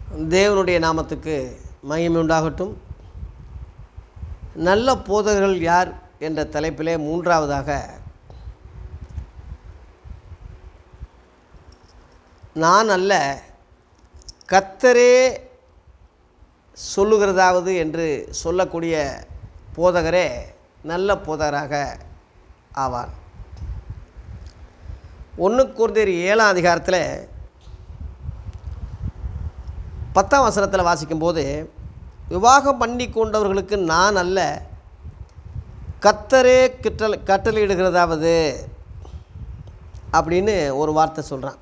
தேவனுடைய நாமத்துக்கு மகிமை உண்டாகட்டும் நல்ல போதகர்கள் யார் என்ற தலைப்பிலே மூன்றாவதாக நான் அல்ல கத்தரே சொல்லுகிறதாவது என்று சொல்லக்கூடிய போதகரே நல்ல போதகராக ஆவார் ஒன்று குருந்தேர் ஏழாம் அதிகாரத்தில் பத்தாம் வசனத்தில் வாசிக்கும்போது விவாகம் பண்ணி கொண்டவர்களுக்கு நான் அல்ல கத்தரே கிட்டல் கட்டளையிடுகிறதாவது அப்படின்னு ஒரு வார்த்தை சொல்கிறான்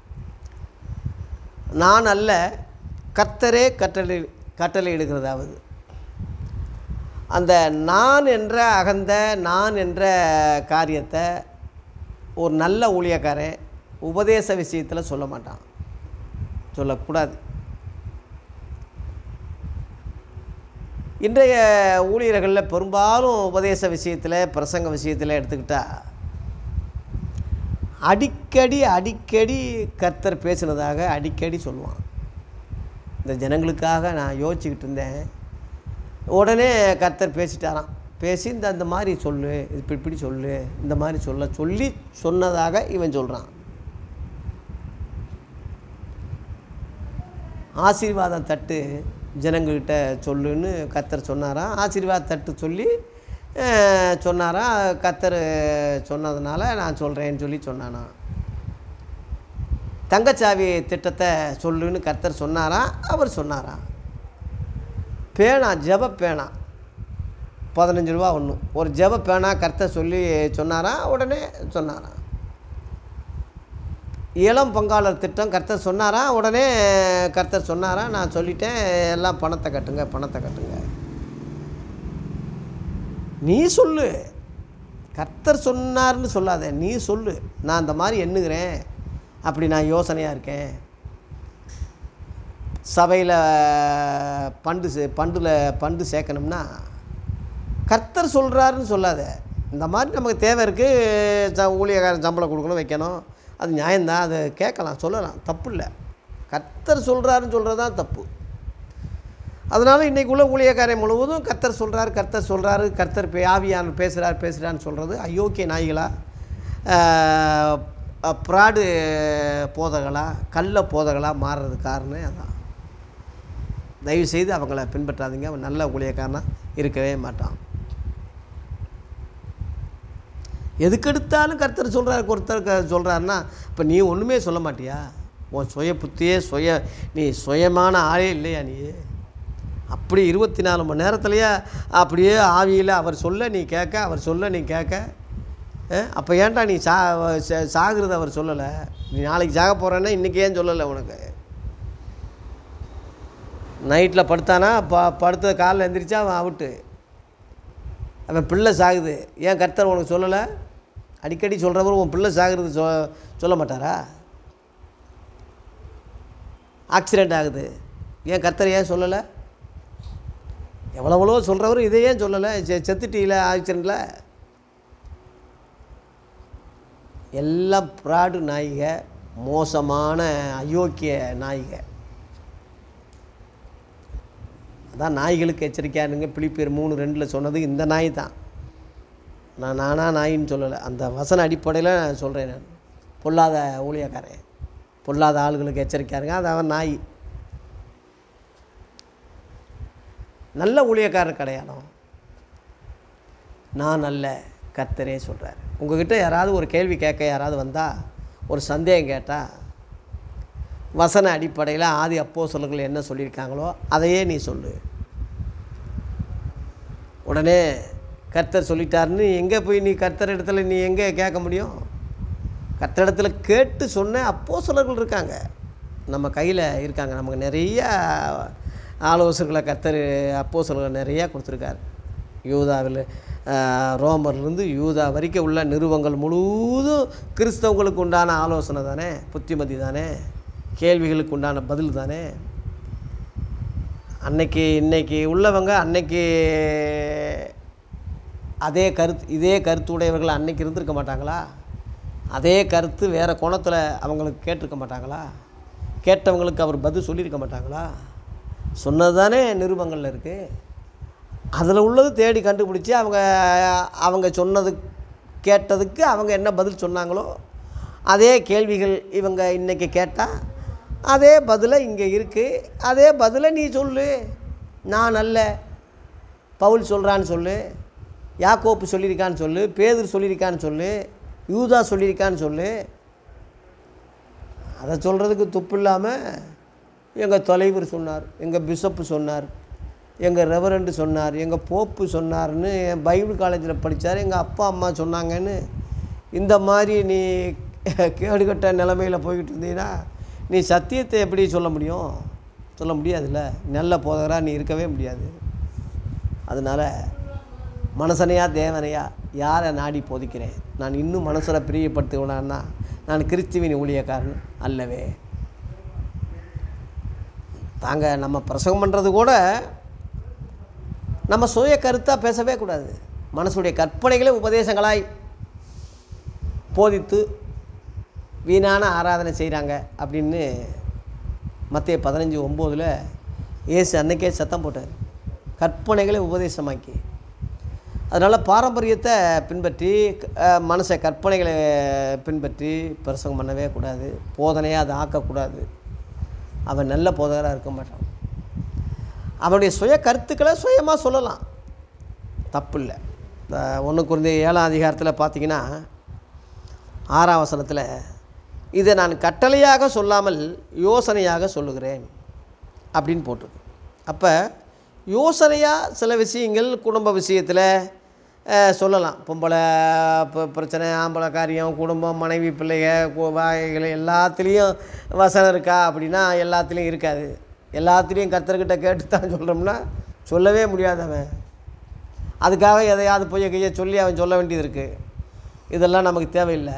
நான் அல்ல கத்தரே கட்டளை கட்டளையிடுகிறதாவது அந்த நான் என்ற அகந்த நான் என்ற காரியத்தை ஒரு நல்ல ஊழியக்காரன் உபதேச விஷயத்தில் சொல்ல மாட்டான் சொல்லக்கூடாது இன்றைய ஊழியர்களில் பெரும்பாலும் உபதேச விஷயத்தில் பிரசங்க விஷயத்தில் எடுத்துக்கிட்டால் அடிக்கடி அடிக்கடி கர்த்தர் பேசினதாக அடிக்கடி சொல்லுவான் இந்த ஜனங்களுக்காக நான் யோசிச்சுக்கிட்டு இருந்தேன் உடனே கர்த்தர் பேசிட்டாராம் பேசி இந்த அந்த மாதிரி சொல்லு இப்படி இப்படி சொல்லு இந்த மாதிரி சொல்ல சொல்லி சொன்னதாக இவன் சொல்கிறான் ஆசீர்வாதம் தட்டு ஜனங்கள்கிட்ட சொல்லுன்னு கத்தர் சொன்னாராம் ஆசீர்வாத தட்டு சொல்லி அஹ், சொன்னாராம் கத்தர் சொன்னதுனால நான் சொல்கிறேன்னு சொல்லி சொன்னானா தங்கச்சாவி திட்டத்தை சொல்லுன்னு கத்தர் சொன்னாராம் அவர் சொன்னாராம் பேனா ஜெப பேனா பதினஞ்சு ரூபா ஒன்று ஒரு ஜெப பேனா கர்த்தர் சொல்லி சொன்னாராம் உடனே சொன்னாராம் இளம் பங்காளர் திட்டம் கர்த்தர் சொன்னாரா உடனே கர்த்தர் சொன்னாரா நான் சொல்லிட்டேன் எல்லாம் பணத்தை கட்டுங்க பணத்தை கட்டுங்க நீ சொல்லு கர்த்தர் சொன்னார்னு சொல்லாத நீ சொல்லு நான் அந்த மாதிரி எண்ணுகிறேன் அப்படி நான் யோசனையாக இருக்கேன் சபையில் பண்டு சே பண்டில் பண்டு சேர்க்கணும்னா கர்த்தர் சொல்கிறாருன்னு சொல்லாத இந்த மாதிரி நமக்கு தேவை இருக்குது ச ஊழியக்காரன் சம்பளம் கொடுக்கணும் வைக்கணும் அது நியாயம்தான் அதை கேட்கலாம் சொல்லலாம் தப்பு இல்லை கர்த்தர் சொல்கிறாருன்னு சொல்கிறது தான் தப்பு அதனால் இன்றைக்கு உள்ள ஊழியக்காரன் முழுவதும் கர்த்தர் சொல்கிறாரு கர்த்தர் சொல்கிறாரு கர்த்தர் பே ஆவியான் பேசுகிறார் பேசுகிறான்னு சொல்கிறது அயோக்கிய நாய்களா ப்ராடு போதகளா கள்ள போதகளா மாறுறது காரணம் அதான் தயவுசெய்து அவங்கள பின்பற்றாதீங்க அவன் நல்ல ஊழியக்காரனா இருக்கவே மாட்டான் எதுக்கெடுத்தாலும் கர்த்தர் சொல்கிறார் ஒருத்தர் க சொல்கிறாருன்னா இப்போ நீ ஒன்றுமே சொல்ல மாட்டியா உன் சுய புத்தியே சுய நீ சுயமான ஆளே இல்லையா நீ அப்படி இருபத்தி நாலு மணி நேரத்துலையே அப்படியே ஆவியில் அவர் சொல்ல நீ கேட்க அவர் சொல்ல நீ கேட்க அப்போ ஏன்டா நீ சா சா- சாகுறது அவர் சொல்லலை நீ நாளைக்கு சாக போகிறேன்னா இன்றைக்கி ஏன் சொல்லலை உனக்கு நைட்டில் படுத்தானா ப படுத்த காலைல எந்திரிச்சா அவன் அவுட்டு அவன் பிள்ளை சாகுது ஏன் கர்த்தர் உனக்கு சொல்லலை அடிக்கடி சொல்கிறவர் உன் பிள்ளை சாகுறது சொ சொல்ல மாட்டாரா ஆக்சிடெண்ட் ஆகுது ஏன் கர்த்தர் ஏன் சொல்லலை எவ்வளோ சொல்கிறவர் இதை ஏன் சொல்லலை செ செத்துட்டீல ஆக்சிடெண்ட்டில் எல்லாம் ப்ராடு நாய்க மோசமான அயோக்கிய நாய்க அதான் நாய்களுக்கு எச்சரிக்கையானுங்க பிலிப்பியர் மூணு ரெண்டில் சொன்னது இந்த நாய் தான் நான் நானா நாயின்னு சொல்லலை அந்த வசன அடிப்படையில் நான் சொல்கிறேன் நான் பொல்லாத ஊழியக்காரன் பொல்லாத ஆளுகளுக்கு எச்சரிக்கையாருங்க அது அவன் நாய் நல்ல ஊழியக்காரர் கிடையாதோ நான் நல்ல கர்த்தரே சொல்கிறார் உங்ககிட்ட யாராவது ஒரு கேள்வி கேட்க யாராவது வந்தால் ஒரு சந்தேகம் கேட்டால் வசன அடிப்படையில் ஆதி அப்போ என்ன சொல்லியிருக்காங்களோ அதையே நீ சொல்லு உடனே கர்த்தர் சொல்லிட்டாருன்னு எங்கே போய் நீ கர்த்தர் இடத்துல நீ எங்கே கேட்க முடியும் கர்த்தர் இடத்துல கேட்டு சொன்ன அப்போ இருக்காங்க நம்ம கையில் இருக்காங்க நமக்கு நிறைய ஆலோசனைகளை கர்த்தர் அப்போ நிறையா கொடுத்துருக்காரு யூதாவில் ஆஹ், ரோமர்லேருந்து யூதா வரைக்கும் உள்ள நிறுவங்கள் முழுவதும் கிறிஸ்தவங்களுக்கு உண்டான ஆலோசனை தானே புத்திமதி தானே கேள்விகளுக்கு உண்டான பதில் தானே அன்னைக்கு இன்னைக்கு உள்ளவங்க அன்னைக்கு அதே கருத்து இதே கருத்து உடையவர்கள் அன்னைக்கு இருந்திருக்க மாட்டாங்களா அதே கருத்து வேறு கோணத்தில் அவங்களுக்கு கேட்டிருக்க மாட்டாங்களா கேட்டவங்களுக்கு அவர் பதில் சொல்லியிருக்க மாட்டாங்களா சொன்னது தானே நிருபங்களில் இருக்குது அதில் உள்ளது தேடி கண்டுபிடிச்சி அவங்க அவங்க சொன்னது கேட்டதுக்கு அவங்க என்ன பதில் சொன்னாங்களோ அதே கேள்விகள் இவங்க இன்றைக்கி கேட்டால் அதே பதிலை இங்கே இருக்குது அதே பதிலை நீ சொல்லு நான் அல்ல பவுல் சொல்கிறான்னு சொல்லு யாக்கோப்பு சொல்லியிருக்கான்னு சொல்லு பேதர் சொல்லியிருக்கான்னு சொல்லு யூதா சொல்லியிருக்கான்னு சொல்லு அதை சொல்கிறதுக்கு துப்பு இல்லாமல் எங்கள் தலைவர் சொன்னார் எங்கள் பிஷப்பு சொன்னார் எங்கள் ரெவரண்டு சொன்னார் எங்கள் போப்பு சொன்னார்னு என் பைபிள் காலேஜில் படித்தார் எங்கள் அப்பா அம்மா சொன்னாங்கன்னு இந்த மாதிரி நீ கேடுகட்ட நிலமையில் போய்கிட்டு இருந்தீங்கன்னா நீ சத்தியத்தை எப்படி சொல்ல முடியும் சொல்ல முடியாதுல்ல நல்ல போதகராக நீ இருக்கவே முடியாது அதனால் மனசனையா தேவனையா யாரை நாடி போதிக்கிறேன் நான் இன்னும் மனசரை பிரியப்படுத்துவேனா நான் கிறிஸ்துவின் ஊழியக்காரன் அல்லவே தாங்க நம்ம பிரசங்கம் பண்ணுறது கூட நம்ம சுய கருத்தாக பேசவே கூடாது மனசுடைய கற்பனைகளை உபதேசங்களாய் போதித்து வீணான ஆராதனை செய்கிறாங்க அப்படின்னு மத்திய பதினஞ்சு ஒம்போதில் இயேசு அன்னைக்கே சத்தம் போட்டார் கற்பனைகளை உபதேசமாக்கி அதனால் பாரம்பரியத்தை பின்பற்றி அஹ், மனசை கற்பனைகளை பின்பற்றி பிரசங்கம் பண்ணவே கூடாது போதனையாக அதை ஆக்கக்கூடாது அவன் நல்ல போதகராக இருக்க மாட்டான் அவனுடைய சுய கருத்துக்களை சுயமாக சொல்லலாம் தப்பு இல்லை இந்த ஒன்று குறைந்த ஏழாம் அதிகாரத்தில் பார்த்தீங்கன்னா ஆறாம் வசனத்தில் இதை நான் கட்டளையாக சொல்லாமல் யோசனையாக சொல்லுகிறேன் அப்படின்னு போட்டிருக்கு அப்போ யோசனையாக சில விஷயங்கள் குடும்ப விஷயத்தில் அஹ், சொல்லலாம் பொம்பளை ப- பிரச்சனை ஆம்பளை காரியம் குடும்பம் மனைவி பிள்ளைக கு- வாய்கள் எல்லாத்துலேயும் வசனம் இருக்கா அப்படின்னா எல்லாத்துலேயும் இருக்காது எல்லாத்துலேயும் கர்த்தர்கிட்ட கேட்டு தான் சொல்கிறோம்னா சொல்லவே முடியாது அவன் அதுக்காக எதையாவது போய் கையை சொல்லி அவன் சொல்ல வேண்டியது இருக்குது இதெல்லாம் நமக்கு தேவையில்லை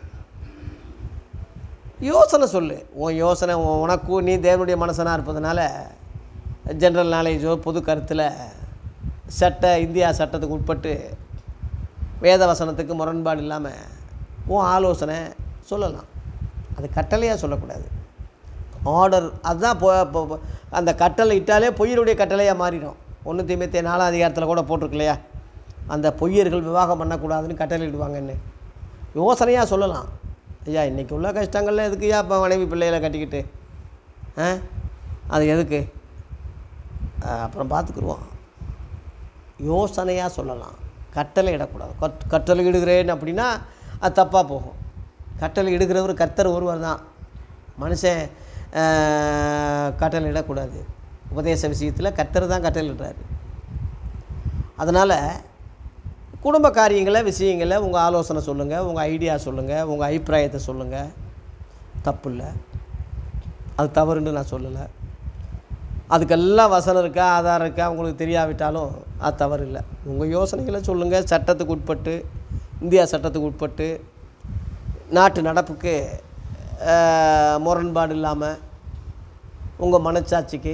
யோசனை சொல்லு உன் யோசனை உன் உனக்கும் நீ தேவனுடைய மனசனாக இருப்பதனால ஜென்ரல் நாலேஜோ பொது கருத்தில் சட்ட இந்தியா சட்டத்துக்கு உட்பட்டு வேத வசனத்துக்கு முரண்பாடு இல்லாமல் உன் ஆலோசனை சொல்லலாம் அது கட்டளையாக சொல்லக்கூடாது ஆர்டர் அதுதான் பொ பொ- பொ- அந்த கட்டளை இட்டாலே பொய்யருடைய கட்டளையாக மாறிடும் ஒன்று தீமத்தி நாலாம் அதிகாரத்தில் கூட போட்டிருக்கு இல்லையா அந்த பொய்யர்கள் விவாகம் பண்ணக்கூடாதுன்னு கட்டளை இடுவாங்கன்னு யோசனையாக சொல்லலாம் ஐயா இன்றைக்கி உள்ள கஷ்டங்களில் எதுக்குயா இப்போ மனைவி பிள்ளைகளை கட்டிக்கிட்டு ஆ அது எதுக்கு ஆ, அப்புறம் பார்த்துக்குருவோம் யோசனையாக சொல்லலாம் கட்டளை இடக்கூடாது கட் கட்டளை இடுகிறேன் அப்படின்னா அது தப்பாக போகும் கட்டளை இடுகிறவர் கர்த்தர் ஒருவர் தான் மனுஷன் ஆ, கட்டளை இடக்கூடாது உபதேச விஷயத்தில் கர்த்தர் தான் கட்டளை இடுறாரு அதனால் குடும்ப காரியங்களை விஷயங்களை உங்கள் ஆலோசனை சொல்லுங்கள் உங்கள் ஐடியா சொல்லுங்கள் உங்கள் அபிப்பிராயத்தை சொல்லுங்கள் தப்பு இல்லை அது தவறுன்னு நான் சொல்லலை அதுக்கெல்லாம் வசனம் இருக்கா ஆதாரம் இருக்கா உங்களுக்கு தெரியாவிட்டாலும் அது தவறு இல்லை உங்கள் யோசனைகளை சொல்லுங்கள் சட்டத்துக்கு உட்பட்டு இந்தியா சட்டத்துக்கு உட்பட்டு நாட்டு நடப்புக்கு ஆஹ், முரண்பாடு இல்லாமல் உங்கள் மனச்சாட்சிக்கு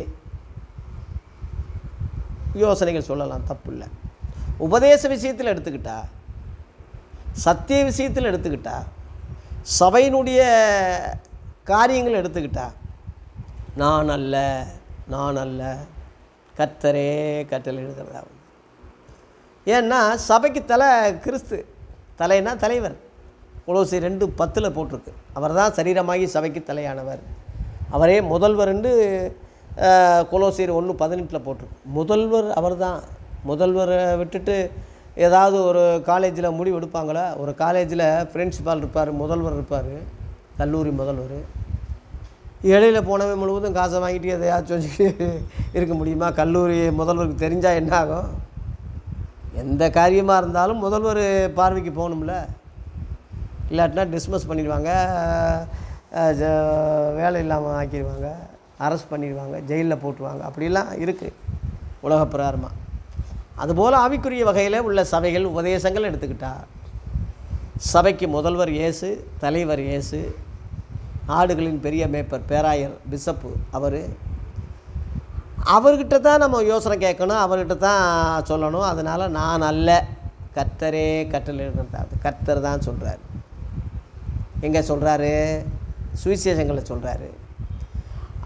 யோசனைகள் சொல்லலாம் தப்பு இல்லை உபதேச விஷயத்தில் எடுத்துக்கிட்டா சத்திய விஷயத்தில் எடுத்துக்கிட்டா சபையினுடைய காரியங்கள் எடுத்துக்கிட்டா நான் அல்ல நான் அல்ல கர்த்தரே கட்டளை எழுதுறதா ஏன்னா சபைக்கு தலை கிறிஸ்து தலைனா தலைவர் உலோசி ரெண்டு பத்தில் போட்டிருக்கு அவர் தான் சரீரமாகி சபைக்கு தலையானவர் அவரே முதல்வர்ண்டு குலோசியர் ஒன்று பதினெட்டில் போட்டிருக்கு முதல்வர் அவர் தான் முதல்வரை விட்டுட்டு ஏதாவது ஒரு காலேஜில் முடிவு எடுப்பாங்களா ஒரு காலேஜில் பிரின்சிபால் இருப்பார் முதல்வர் இருப்பார் கல்லூரி முதல்வர் இடையில போனவன் முழுவதும் காசை வாங்கிட்டு எதையாச்சும் வச்சுக்கிட்டு இருக்க முடியுமா கல்லூரி முதல்வருக்கு தெரிஞ்சால் என்ன ஆகும் எந்த காரியமாக இருந்தாலும் முதல்வர் பார்வைக்கு போகணும்ல இல்லாட்டினா டிஸ்மஸ் பண்ணிடுவாங்க அஹ், ஜ- வேலை இல்லாமல் ஆக்கிடுவாங்க அரெஸ்ட் பண்ணிடுவாங்க ஜெயிலில் போட்டுருவாங்க அப்படிலாம் இருக்குது உலக பிரகாரமாக அதுபோல் ஆவிக்குரிய வகையில் உள்ள சபைகள் உபதேசங்கள் எடுத்துக்கிட்டா சபைக்கு முதல்வர் இயேசு தலைவர் இயேசு ஆடுகளின் பெரிய மேய்ப்பர் பேராயர் பிஷப்பு அவர் அவர்கிட்ட தான் நம்ம யோசனை கேட்கணும் அவர்கிட்ட தான் சொல்லணும் அதனால் நான் அல்ல கர்த்தரே கட்டளை இருக்கிறது கர்த்தர் தான் சொல்கிறார் எங்கே சொல்கிறாரு சுவிசேஷங்களை சொல்கிறாரு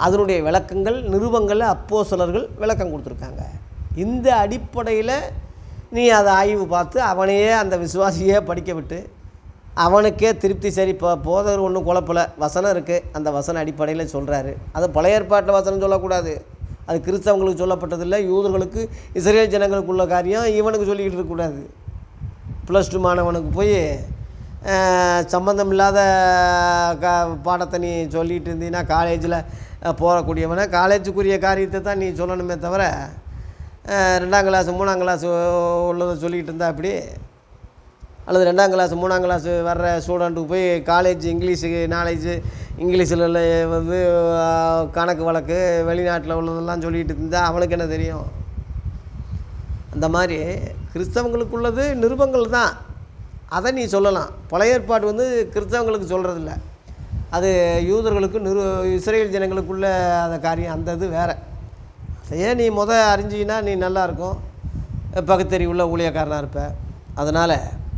அதனுடைய விளக்கங்கள் நிருபங்களில் அப்போஸ்தலர்கள் விளக்கம் கொடுத்துருக்காங்க இந்த அடிப்படையில் நீ அதை ஆய்வு பார்த்து அவனையே அந்த விசுவாசியே படிக்க விட்டு அவனுக்கே திருப்தி சரி இப்போ போதர் ஒன்றும் குழப்பல வசனம் இருக்குது அந்த வசன அடிப்படையில் சொல்கிறாரு அது பழைய ஏற்பாட்டில் வசனம் சொல்லக்கூடாது அது கிறிஸ்தவங்களுக்கு சொல்லப்பட்டதில்லை யூதர்களுக்கு இஸ்ரேல் ஜனங்களுக்குள்ள காரியம் இவனுக்கு சொல்லிக்கிட்டு இருக்கக்கூடாது ப்ளஸ் டூ மாணவனுக்கு போய் சம்மந்தம் இல்லாத க பாடத்தை நீ சொல்லிட்டு இருந்தீங்கன்னா காலேஜில் போகக்கூடியவனை காலேஜுக்குரிய காரியத்தை தான் நீ சொல்லணுமே தவிர அஹ், ரெண்டாம் கிளாஸ் மூணாம் கிளாஸ் உள்ளதை சொல்லிக்கிட்டு இருந்தா அப்படி அல்லது ரெண்டாம் கிளாஸ் மூணாம் கிளாஸ் வர்ற ஸ்டூடெண்ட்டுக்கு போய் காலேஜ் இங்கிலீஷுக்கு நாலேஜு இங்கிலீஷில் உள்ள வந்து அஹ், கணக்கு வழக்கு வெளிநாட்டில் உள்ளதெல்லாம் சொல்லிட்டு இருந்தால் அவனுக்கு என்ன தெரியும் அந்த மாதிரி கிறிஸ்தவங்களுக்குள்ளது நிருபங்கள் தான் அதை நீ சொல்லலாம் பழைய ஏற்பாடு வந்து கிறிஸ்தவங்களுக்கு சொல்கிறதில்ல அது யூதர்களுக்கு நிரு இஸ்ரேல் ஜனங்களுக்குள்ள அந்த காரியம் அந்த இது வேறு அதையே நீ முத அறிஞ்சின்னா நீ நல்லா இருக்கும் பகுத்தறிவுள்ள ஊழியக்காரனாக இருப்ப அதனால்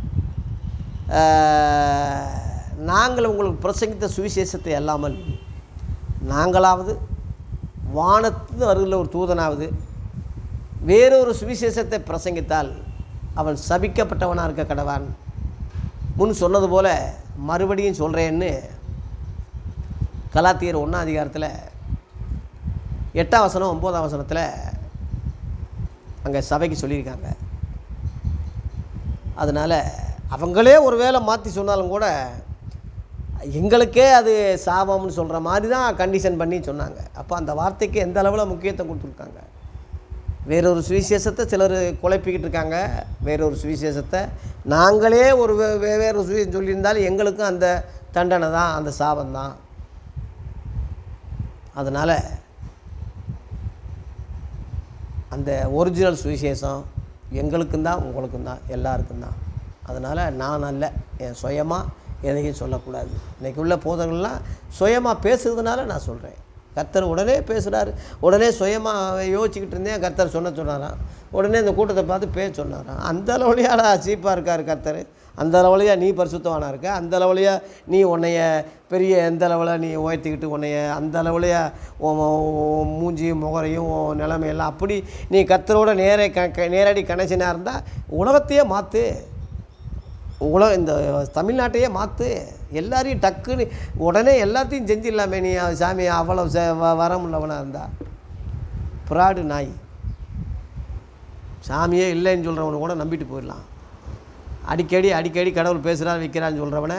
நாங்கள் உங்களுக்கு பிரசங்கித்த சுவிசேஷத்தை அல்லாமல் நாங்களாவது வானத்து வருகிற ஒரு தூதனாவது வேறொரு சுவிசேஷத்தை பிரசங்கித்தால் அவன் சபிக்கப்பட்டவனாக இருக்க கடவான் முன் சொன்னது போல மறுபடியும் சொல்கிறேன்னு கலாத்தியர் ஒன்றாம் அதிகாரத்தில் எட்டாம் வசனம் ஒம்போதாம் வசனத்தில் அங்கே சபைக்கு சொல்லியிருக்காங்க அதனால் அவங்களே ஒரு வேளை மாற்றி சொன்னாலும் கூட எங்களுக்கே அது சாபம்னு சொல்கிற மாதிரி தான் கண்டிஷன் பண்ணி சொன்னாங்க அப்போ அந்த வார்த்தைக்கு எந்த அளவில் முக்கியத்துவம் கொடுத்துருக்காங்க வேறொரு சுவிசேஷத்தை சிலர் குழப்பிக்கிட்டு இருக்காங்க வேறொரு சுவிசேஷத்தை நாங்களே ஒரு வே- வே- வேறொரு சுவிசேஷம் சொல்லியிருந்தாலும் எங்களுக்கும் அந்த தண்டனை தான் அந்த சாபம் தான் அதனால் அந்த ஒரிஜினல் சுவிசேஷம் எங்களுக்கும் தான் உங்களுக்கும் தான் எல்லாருக்கும் தான் அதனால் நான் அல்ல என் சுயமாக எதையும் சொல்லக்கூடாது இன்றைக்கி உள்ள போதகர்கள்லாம் சுயமாக பேசுறதுனால நான் சொல்கிறேன் கர்த்தர் உடனே பேசுகிறாரு உடனே சுயமாக யோசிச்சுக்கிட்டு இருந்தேன் கர்த்தர் சொன்ன சொன்னாராம் உடனே இந்த கூட்டத்தை பார்த்து பேச சொன்னாராம் அந்த அளவுலையாடா சீப்பாக இருக்கார் கர்த்தர் அந்த அளவுலையா நீ பரிசுத்தவானா இருக்க அந்த அளவுலையா நீ உன்னைய பெரிய எந்த அளவில் நீ உயர்த்திக்கிட்டு உன்னைய அந்த அளவுலையா உன் உன் மூஞ்சியும் முகரையும் உன் நிலைமையெல்லாம் அப்படி நீ கர்த்தரோட நேரே க க- நேரடி கனெக்ஷனாக இருந்தால் உலகத்தையே மாற்று உலக இந்த தமிழ்நாட்டையே மாற்று எல்லாரையும் டக்குன்னு உடனே எல்லாத்தையும் செஞ்சிடலாமே நீ சாமி அவ்வளோ ச வ- வரம் உள்ளவனாக இருந்தா பிராடு நாய் சாமியே இல்லைன்னு சொல்கிறவனை கூட நம்பிட்டு போயிடலாம் அடிக்கடி அடிக்கடி கடவுள் பேசுகிறான் வைக்கிறான்னு சொல்கிறவனை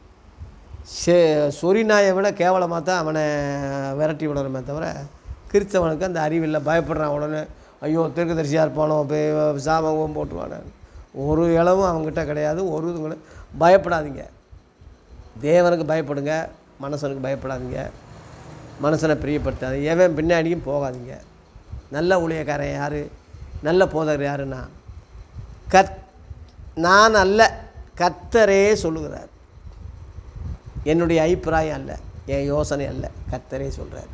சே சொறி நாயை விட கேவலமாக தான் அவனை விரட்டி விடணுமே தவிர கிறிஸ்தவனுக்கு அந்த அறிவில்லை பயப்படுறான் உடனே ஐயோ தீர்க்கதரிசியாக இருப்பானோ போய் சாபம் போட்டுவானு ஒரு இளவும் அவங்ககிட்ட கிடையாது ஒரு இதுவும் கிடையாது. பயப்படாதீங்க தேவனுக்கு பயப்படுங்க மனுஷனுக்கு பயப்படாதீங்க மனுஷனை பிரியப்படுத்தாது எவன் பின்னாடியும் போகாதீங்க நல்ல ஊழியக்காரன் யார் நல்ல போதகர் யாருன்னா கத் நான் அல்ல கர்த்தரே சொல்லுகிறார் என்னுடைய அபிப்பிராயம் அல்ல என் யோசனை அல்ல கர்த்தரே சொல்கிறார்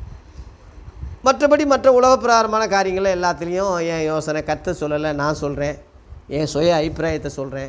மற்றபடி மற்ற உலக பிரகாரமான காரியங்களை எல்லாத்துலேயும் என் யோசனை கர்த்தர் சொல்லலை நான் சொல்கிறேன் என் சுய அபிப்பிராயத்தை சொல்கிறேன்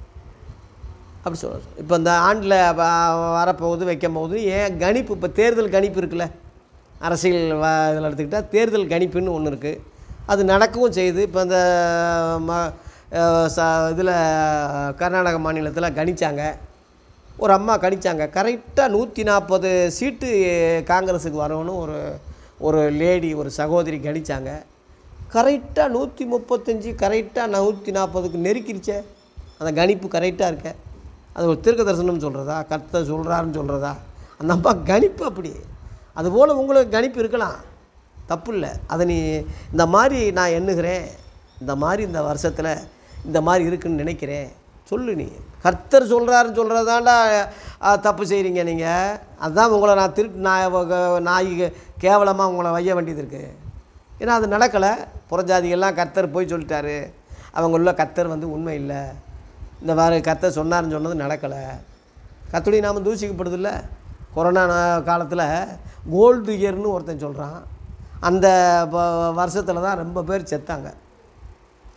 அப்படி சொல்ல இப்போ இந்த ஆண்டில் வரப்போகுது வைக்கும் போது ஏன் கணிப்பு இப்போ தேர்தல் கணிப்பு இருக்குல்ல அரசியல் வ இதில் எடுத்துக்கிட்டால் தேர்தல் கணிப்புன்னு ஒன்று இருக்குது அது நடக்கவும் செய்யுது இப்போ இந்த ம அஹ் ச இதில் கர்நாடக மாநிலத்தில் கணிச்சாங்க ஒரு அம்மா கணிச்சாங்க கரெக்டாக நூற்றி நாற்பது சீட்டு காங்கிரஸுக்கு வரணும்னு ஒரு ஒரு லேடி ஒரு சகோதரி கணிச்சாங்க கரெக்டாக நூற்றி முப்பத்தஞ்சு கரெக்டாக நூற்றி நாற்பதுக்கு நெருக்கிருச்சே அந்த கணிப்பு கரெக்டாக இருக்க அது ஒரு தீர்க்க தரிசனம் சொல்கிறதா கர்த்தர் சொல்கிறாருன்னு சொல்கிறதா அந்த அம்மா கணிப்பு அப்படி அதுபோல் உங்களுக்கு கணிப்பு இருக்கலாம் தப்பு இல்லை அதை நீ இந்த மாதிரி நான் எண்ணுகிறேன் இந்த மாதிரி இந்த வருஷத்தில் இந்த மாதிரி இருக்குன்னு நினைக்கிறேன் சொல்லு நீ கர்த்தர் சொல்கிறாருன்னு சொல்கிறதாண்டா தப்பு செய்கிறீங்க நீங்கள் அதுதான் உங்களை நான் திருட்டு நாய் வக- நாய் கேவலமாக உங்களை வைய வேண்டியது இருக்குது ஏன்னா அது நடக்கலை புறஜாதிகள்லாம் கர்த்தர் போய் சொல்லிட்டாரு அவங்க உள்ள கர்த்தர் வந்து உண்மை இல்லை இந்த மாதிரி கர்த்தர் சொன்னாருன்னு சொன்னது நடக்கலை கத்துடைய நாம தூசிக்கப்படுதில்ல கொரோனா காலத்தில் கோல்டு இயர்னு ஒருத்தன் சொல்கிறான் அந்த வருஷத்தில் தான் ரொம்ப பேர் செத்தாங்க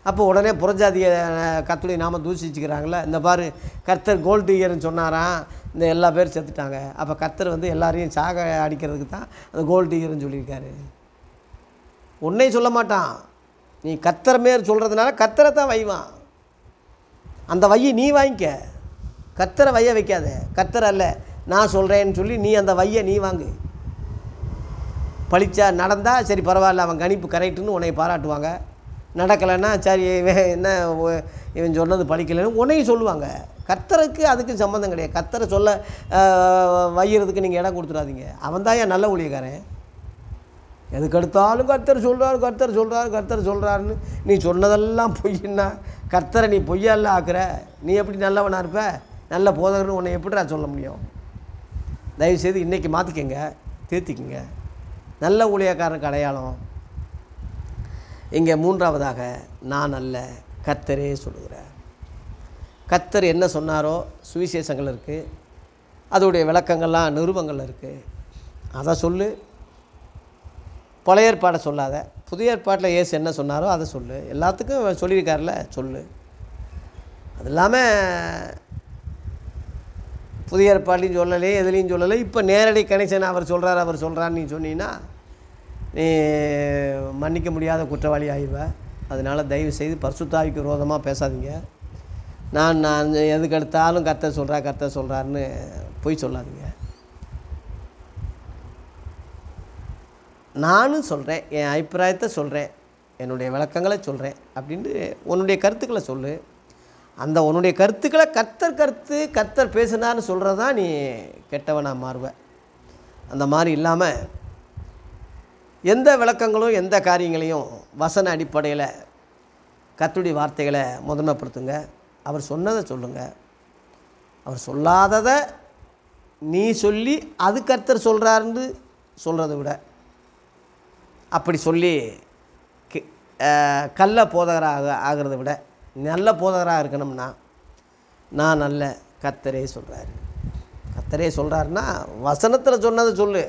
அப்போ உடனே புறஜாதிய கத்துடைய நாம தூசிச்சுக்கிறாங்களே இந்த பாரு கர்த்தர் கோல்டு இயர்னு சொன்னாராம் இந்த எல்லா பேரும் செத்துட்டாங்க அப்போ கர்த்தர் வந்து எல்லாரையும் சாக அடிக்கிறதுக்கு தான் அந்த கோல்டு இயர்னு சொல்லியிருக்காரு உன்னை சொல்ல மாட்டான் நீ கத்தரை மேல் சொல்கிறதுனால கத்தரை தான் வைவான் அந்த வையை நீ வாங்கிக்க கத்தரை வைய வைக்காத கத்தரை அல்ல நான் சொல்கிறேன்னு சொல்லி நீ அந்த வையை நீ வாங்கு பழிச்சா நடந்தால் சரி பரவாயில்ல அவன் கணிப்பு கரெக்டுன்னு உன்னை பாராட்டுவாங்க நடக்கலைன்னா சரி இவன் என்ன ஒ- இவன் சொன்னது படிக்கலைன்னு உன்னையும் சொல்லுவாங்க கத்தருக்கு அதுக்கு சம்மந்தம் கிடையாது கத்தரை சொல்ல ஆஹ், வையறதுக்கு நீங்கள் இடம் கொடுத்துடாதீங்க அவன் தான் ஏன் நல்ல ஊழியக்காரன் எதுக்கு எடுத்தாலும் கர்த்தர் சொல்கிறாரு கர்த்தர் சொல்கிறாரு கர்த்தர் சொல்கிறாருன்னு நீ சொன்னதெல்லாம் பொய்ன்னா கர்த்தரை நீ பொய்யால ஆக்குற நீ எப்படி நல்லவனா இருப்ப நல்ல போதகர்னு உன்னை எப்படிடா சொல்ல முடியும் தயவுசெய்து இன்றைக்கி மாற்றிக்கங்க திருத்திக்கங்க நல்ல ஊழியக்காரனுக்கு அடையாளம் இங்கே மூன்றாவதாக நான் அல்ல கர்த்தரே சொல்லுகிறார் கர்த்தர் என்ன சொன்னாரோ சுவிசேஷங்கள் இருக்குது அதோடைய விளக்கங்கள்லாம் நிருபங்கள் இருக்குது அதை சொல்லு பழைய ஏற்பாடை சொல்லாத புதிய ஏற்பாட்டில் இயேசு என்ன சொன்னாரோ அதை சொல்லு எல்லாத்துக்கும் சொல்லியிருக்காருல சொல்லு அது இல்லாமல் புதிய ஏற்பாட்லையும் சொல்லலை எதுலேயும் சொல்லலை இப்போ நேரடி கனெக்ஷன் அவர் சொல்கிறார் அவர் சொல்கிறான்னு நீ சொன்னீங்கன்னா நீ மன்னிக்க முடியாத குற்றவாளி ஆயிடுவ அதனால் தயவு செய்து பரிசுத்தாவிக்கு விரோதமாக பேசாதீங்க நான் நான் எதுக்கு எடுத்தாலும் கர்த்தர் சொல்கிறா கர்த்தர் சொல்கிறாருன்னு பொய் சொல்லாதீங்க நானும் சொல்கிறேன் என் அபிப்பிராயத்தை சொல்கிறேன் என்னுடைய விளக்கங்களை சொல்கிறேன் அப்படின்ட்டு உன்னுடைய கருத்துக்களை சொல்லு அந்த உன்னுடைய கருத்துக்களை கர்த்தர் கருத்து கர்த்தர் பேசினார்னு சொல்கிறது தான் நீ கெட்டவனாக மாறுவ அந்த மாதிரி இல்லாமல் எந்த விளக்கங்களும் எந்த காரியங்களையும் வசன அடிப்படையில் கர்த்தருடைய வார்த்தைகளை முதன்மைப்படுத்துங்க அவர் சொன்னதை சொல்லுங்கள் அவர் சொல்லாததை நீ சொல்லி அது கர்த்தர் சொல்கிறாருன்னு சொல்கிறத விட அப்படி சொல்லி கி- அஹ், கள்ள போதகராக ஆகிறத விட நல்ல போதகராக இருக்கணும்னா நான் நல்ல கர்த்தரே சொல்கிறாரு கர்த்தரே சொல்கிறாருன்னா வசனத்தில் சொன்னதை சொல்லு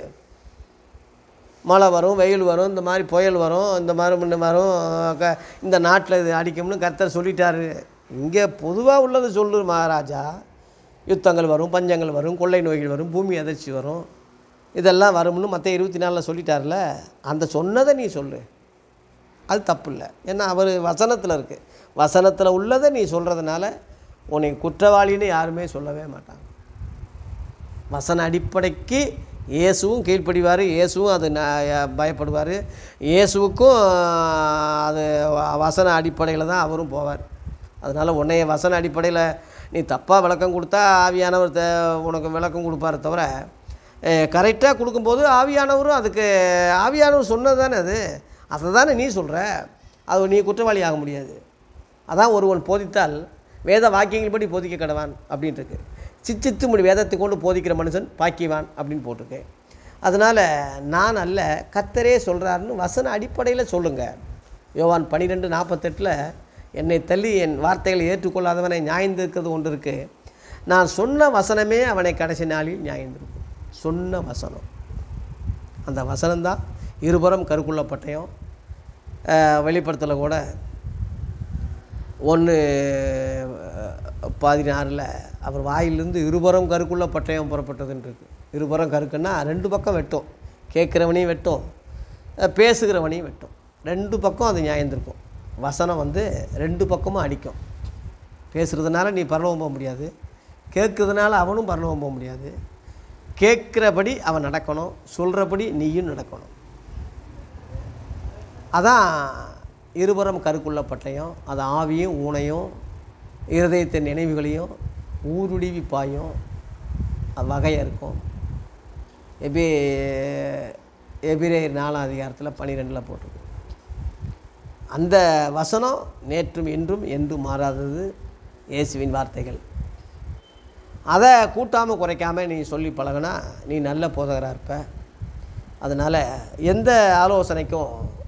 மழை வரும் வெயில் வரும் இந்த மாதிரி புயல் வரும் இந்த மாதிரி முன்ன வரும் க இந்த நாட்டில் இது அடிக்கும்னு கர்த்தர் சொல்லிட்டாரு இங்கே பொதுவாக உள்ளது சொல்லு மகாராஜா யுத்தங்கள் வரும் பஞ்சங்கள் வரும் கொள்ளை நோய்கள் வரும் பூமி அதிர்ச்சி வரும் இதெல்லாம் வரும்னு மற்ற இருபத்தி நாலில் சொல்லிட்டார்ல அந்த சொன்னதை நீ சொல்லு அது தப்பு இல்லை ஏன்னா அவர் வசனத்தில் இருக்குது வசனத்தில் உள்ளதை நீ சொல்கிறதுனால உன்னை குற்றவாளின்னு யாருமே சொல்லவே மாட்டாங்க வசன அடிப்படைக்கு இயேசுவும் கீழ்ப்படிவார் இயேசுவும் அது ந- பயப்படுவார் இயேசுவுக்கும் அது வ- வசன அடிப்படையில் தான் அவரும் போவார் அதனால் உன்னைய வசன அடிப்படையில் நீ தப்பாக விளக்கம் கொடுத்தா ஆவியானவர் த உனக்கு விளக்கம் கொடுப்பாரு தவிர கரெக்டாக கொடுக்கும்போது ஆவியானவரும் அதுக்கு ஆவியானவர் சொன்னது தானே அது அதை தானே நீ சொல்கிற அது நீ குற்றவாளி ஆக முடியாது அதான் ஒருவன் போதித்தால் வேத வாக்கியங்கள்படி போதிக்க கடவான் அப்படின்ட்டு இருக்கு சிச்சித்து முடி வேதத்தை கொண்டு போதிக்கிற மனுஷன் பாக்கிவான் அப்படின்னு போட்டிருக்கேன் அதனால் நான் அல்ல கத்தரே சொல்கிறாருன்னு வசன அடிப்படையில் சொல்லுங்கள் யோவான் பன்னிரெண்டு நாற்பத்தெட்டில் என்னை தள்ளி என் வார்த்தைகளை ஏற்றுக்கொள்ளாதவனை நியாயந்திருக்கிறது ஒன்று இருக்குது நான் சொன்ன வசனமே அவனை கடைசி நாளில் நியாயந்திருக்கும் சொன்ன வசனம் அந்த வசனம்தான் இருபுறம் கருக்குள்ள பட்டயம் வெளிப்படத்தில் கூட ஒன்று பதினாறில் அவர் வாயிலிருந்து இருபுறம் கருக்குள்ள பட்டயம் புறப்பட்டதுன்னு இருக்கு இருபுறம் கருக்குன்னா ரெண்டு பக்கம் வெட்டும் கேட்குறவனையும் வெட்டும் அஹ் பேசுகிறவனையும் வெட்டும் ரெண்டு பக்கம் அது நியாயந்திருக்கும் வசனம் வந்து ரெண்டு பக்கமும் அடிக்கும் பேசுகிறதுனால நீ பரலோகம் போக முடியாது கேட்குறதுனால அவனும் பரலோகம் போக முடியாது கேட்குறபடி அவன் நடக்கணும் சொல்கிறபடி நீயும் நடக்கணும் அதான் இருபுறம் கருக்குள்ள பட்டயம் அது ஆவியும் ஊனையும் இருதயத்தின் நினைவுகளையும் ஊருடிவி பாயும் அது வகையாக இருக்கும் எபி எபிரேயர் நாலாம் அதிகாரத்தில் பன்னிரெண்டில் போட்டிருக்கு அந்த வசனம் நேற்றும் இன்றும் என்றும் மாறாதது இயேசுவின் வார்த்தைகள் அதை கூட்டாமல் குறைக்காமல் நீ சொல்லி பழகுனா நீ நல்ல போதகராக இருப்ப அதனால் எந்த ஆலோசனைக்கும்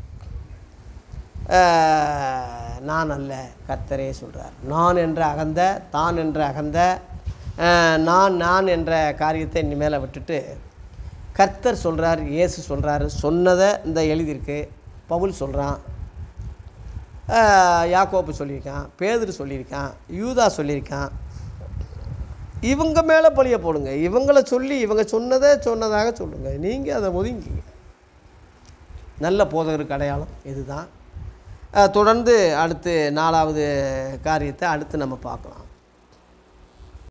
ஆஹ், நான் அல்ல கர்த்தரே சொல்கிறார் நான் என்ற அகந்த தான் என்ற அகந்த ஆஹ், நான் நான் என்ற காரியத்தை இனிமேல் விட்டுட்டு கர்த்தர் சொல்கிறார் இயேசு சொல்கிறாரு சொன்னதை இந்த எழுதியிருக்கு பவுல் சொல்கிறான் ஆஹ், யாக்கோப்பு சொல்லியிருக்கான் பேதுரு சொல்லியிருக்கான் யூதா சொல்லியிருக்கான் இவங்க மேலே பழிய போடுங்க இவங்கள சொல்லி இவங்க சொன்னதை சொன்னதாக சொல்லுங்க நீங்கள் அதை ஒதுங்கிங்க நல்ல போதகருக்கு அடையாளம் இதுதான் ஆஹ், தொடர்ந்து அடுத்து நாலாவது காரியத்தை அடுத்து நம்ம பார்க்கலாம்